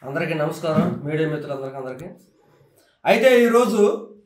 అందరికీ నమస్కారం మీడియా మిత్రులందరికీ అందరికీ అయితే ఈరోజు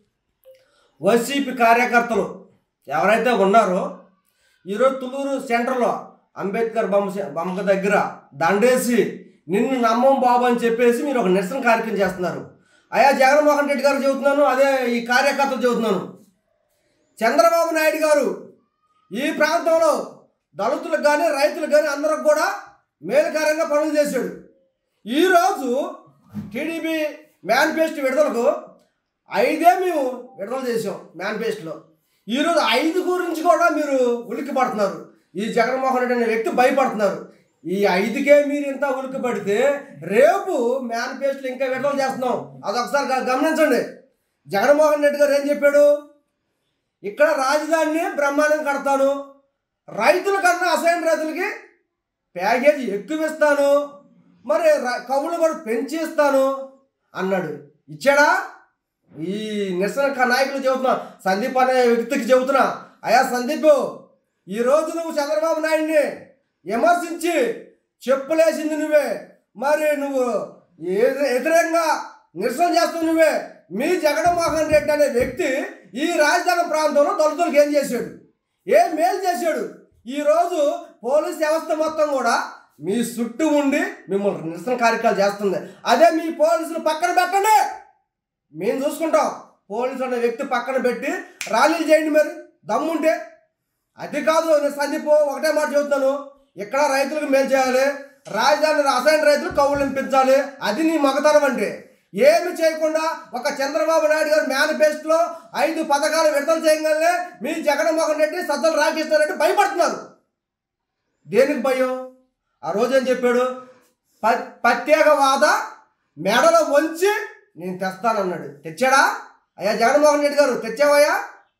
వైసీపీ కార్యకర్తలు ఎవరైతే ఉన్నారో ఈరోజు తుళ్ళూరు సెంటర్లో అంబేద్కర్ బొమ్మ సే- బొమ్మ దగ్గర దండేసి నిన్ను నమ్మం బాబు అని చెప్పేసి మీరు ఒక నిరసన కార్యక్రమం చేస్తున్నారు అయ్యా జగన్మోహన్ రెడ్డి గారు చెబుతున్నాను అదే ఈ కార్యకర్తలు చెబుతున్నాను చంద్రబాబు నాయుడు గారు ఈ ప్రాంతంలో దళితులకు కానీ రైతులకు కానీ అందరికి కూడా మేలుకరంగా పనులు చేశాడు ఈరోజు టీడీపీ మేనిఫెస్టో విడుదలకు ఐదే మేము విడుదల చేసాం మేనిఫెస్టోలో ఈరోజు ఐదు గురించి కూడా మీరు ఉలిక్కి పడుతున్నారు ఈ జగన్మోహన్ రెడ్డి అనే వ్యక్తి భయపడుతున్నారు ఈ ఐదుకే మీరు ఇంత ఉలిక్కి పడితే రేపు మేనిఫెస్టోలో ఇంకా విడుదల చేస్తున్నాం అదొకసారి గ- గమనించండి జగన్మోహన్ రెడ్డి గారు ఏం చెప్పాడు ఇక్కడ రాజధానిని బ్రహ్మాండం కడతాను రైతుల కన్నా అసైన్ రైతులకి ప్యాకేజీ ఎక్కువ ఇస్తాను మరి ర- కవులు కూడా పెంచి ఇస్తాను అన్నాడు ఇచ్చాడా ఈ నిరసన క- నాయకులు చెబుతున్నా సందీప్ అనే వ్యక్తికి చెబుతున్నా అయా సందీప్ ఈ రోజు నువ్వు చంద్రబాబు నాయుడిని విమర్శించి చెప్పులేసింది నువ్వే మరి నువ్వు ఏ- వ్యతిరేకంగా నిరసన చేస్తున్న నువ్వే మీ జగన్మోహన్ రెడ్డి అనే వ్యక్తి ఈ రాజధాని ప్రాంతంలో దళితులకు ఏం చేశాడు ఏం మేలు చేశాడు ఈరోజు పోలీస్ వ్యవస్థ మొత్తం కూడా మీ చుట్టూ ఉండి మిమ్మల్ని నిరసన కార్యక్రమాలు చేస్తుంది అదే మీ పోలీసులు పక్కన పెట్టండి మేము చూసుకుంటాం పోలీసు అనే వ్యక్తి పక్కన పెట్టి ర్యాలీలు చేయండి మరి దమ్ముంటే అది కాదు నేను సందీప్ ఒకటే మాట చెబుతాను ఇక్కడ రైతులకు మేలు చేయాలి రాజధాని రాసాయన రైతులు కవులు నింపించాలి అది నీ మగతనం అంటే ఏమి చేయకుండా ఒక చంద్రబాబు నాయుడు గారు మేనిఫెస్టోలో ఐదు పథకాలు విడుదల చేయగానే మీ జగన్మోహన్ రెడ్డి సజ్జల రామకృష్ణ రెడ్డి భయపడుతున్నారు దేనికి భయం ఆ రోజు ఏం చెప్పాడు ప ప్రత్యేకవాద మెడలో వంచి నేను తెస్తానన్నాడు తెచ్చాడా అయ్యా జగన్మోహన్ రెడ్డి గారు తెచ్చావయ్యా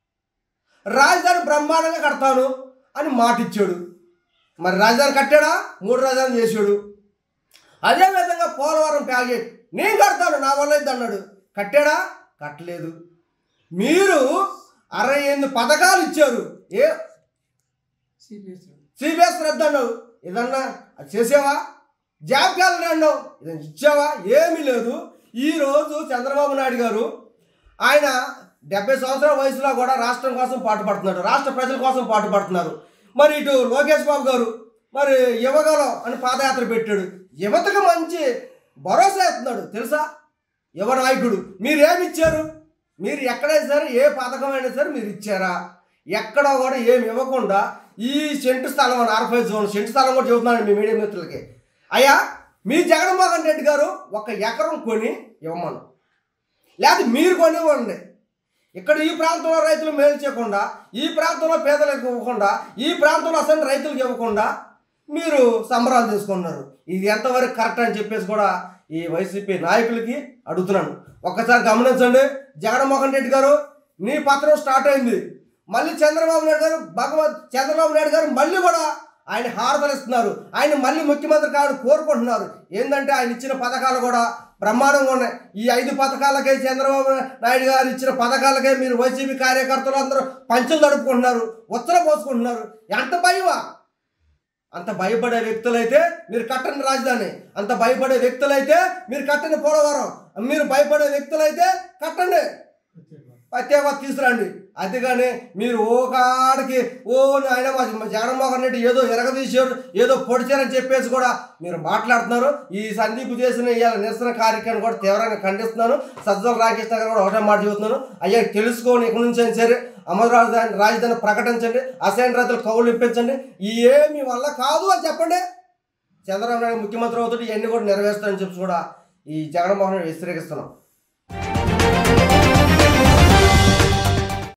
రాజధాని బ్రహ్మాండంగా కడతాను అని మాట ఇచ్చాడు మరి రాజధాని కట్టాడా మూడు రాజధాని చేశాడు అదేవిధంగా పోలవరం ప్యాకెట్ నేను కడతాను నా వల్ల ఇది అన్నాడు కట్టాడా కట్టలేదు మీరు అరవై ఎనిమిది పథకాలు ఇచ్చారు ఏ సిబిఎస్ రద్దు అన్నావు ఇదన్నా అది చేసావా జాబ్ క్యాలెండర్ అన్నావు ఇది ఇచ్చావా ఏమీ లేదు ఈరోజు చంద్రబాబు నాయుడు గారు ఆయన డెబ్బై సంవత్సరాల వయసులో కూడా రాష్ట్రం కోసం పాటుపడుతున్నాడు రాష్ట్ర ప్రజల కోసం పాటుపడుతున్నారు మరి ఇటు లోకేష్ బాబు గారు మరి యువగలం అని పాదయాత్ర పెట్టాడు యువతకు మంచి భరోసా ఇస్తున్నాడు తెలుసా యువ నాయకుడు మీరు ఏమి ఇచ్చారు మీరు ఎక్కడైనా సరే ఏ పథకం అయినా సరే మీరు ఇచ్చారా ఎక్కడ కూడా ఏమి ఇవ్వకుండా ఈ సెంటు స్థలం అని అరవై జోన్ సెంటు స్థలం కూడా చెబుతున్నాను మీ మీడియా మిత్రులకి అయ్యా మీ జగన్మోహన్ రెడ్డి గారు ఒక ఎకరం కొని ఇవ్వమను లేకపోతే మీరు కొనివ్వండి ఇక్కడ ఈ ప్రాంతంలో రైతులు మేలు చేయకుండా ఈ ప్రాంతంలో పేదలకు ఇవ్వకుండా ఈ ప్రాంతంలో అసలు రైతులకు ఇవ్వకుండా మీరు సంబరాలు చేసుకున్నారు ఇది ఎంతవరకు కరెక్ట్ అని చెప్పేసి కూడా ఈ వైసీపీ నాయకులకి అడుగుతున్నాను ఒక్కసారి గమనించండి జగన్మోహన్ రెడ్డి గారు నీ పత్రం స్టార్ట్ అయింది మళ్ళీ చంద్రబాబు నాయుడు గారు భగవత్ చంద్రబాబు నాయుడు గారు మళ్ళీ కూడా ఆయన హారతలిస్తున్నారు ఆయన మళ్ళీ ముఖ్యమంత్రి కావాలని కోరుకుంటున్నారు ఏంటంటే ఆయన ఇచ్చిన పథకాలు కూడా బ్రహ్మాండంగా ఉన్నాయి ఈ ఐదు పథకాలకే చంద్రబాబు నాయుడు గారు ఇచ్చిన పథకాలకే మీరు వైసీపీ కార్యకర్తలు అందరూ పంచులు తడుపుకుంటున్నారు ఉత్తర పోసుకుంటున్నారు ఎంత భయమా అంత భయపడే వ్యక్తులైతే మీరు కట్టని రాజధాని అంత భయపడే వ్యక్తులైతే మీరు కట్టని పోలవరం మీరు భయపడే వ్యక్తులైతే కట్టండి ప్రత్యేక తీసుకురండి అందుకని మీరు ఓ కాడికి ఓ ఆయన మా జగన్మోహన్ రెడ్డి ఏదో ఎరగదీశాడు ఏదో పొడిచారని చెప్పేసి కూడా మీరు మాట్లాడుతున్నారు ఈ సందీప్ చేసిన ఇవాళ నిరసన కార్యక్రమం కూడా తీవ్రంగా ఖండిస్తున్నాను సజ్జల రాకేష్ గారు కూడా ఒకటే మాట చెబుతున్నాను అయ్యా తెలుసుకోని ఇక్కడి నుంచి అయినా సరే అమర రాజధాని రాజధాని ప్రకటించండి అసైన్ రైతులు కౌలు ఇప్పించండి ఈ ఏమి వల్ల కాదు అని చెప్పండి చంద్రబాబు నాయుడు ముఖ్యమంత్రి అవుతుంటే ఇవన్నీ కూడా నెరవేరుస్తారని చెప్పి కూడా ఈ జగన్మోహన్ రెడ్డి వ్యతిరేకిస్తున్నాం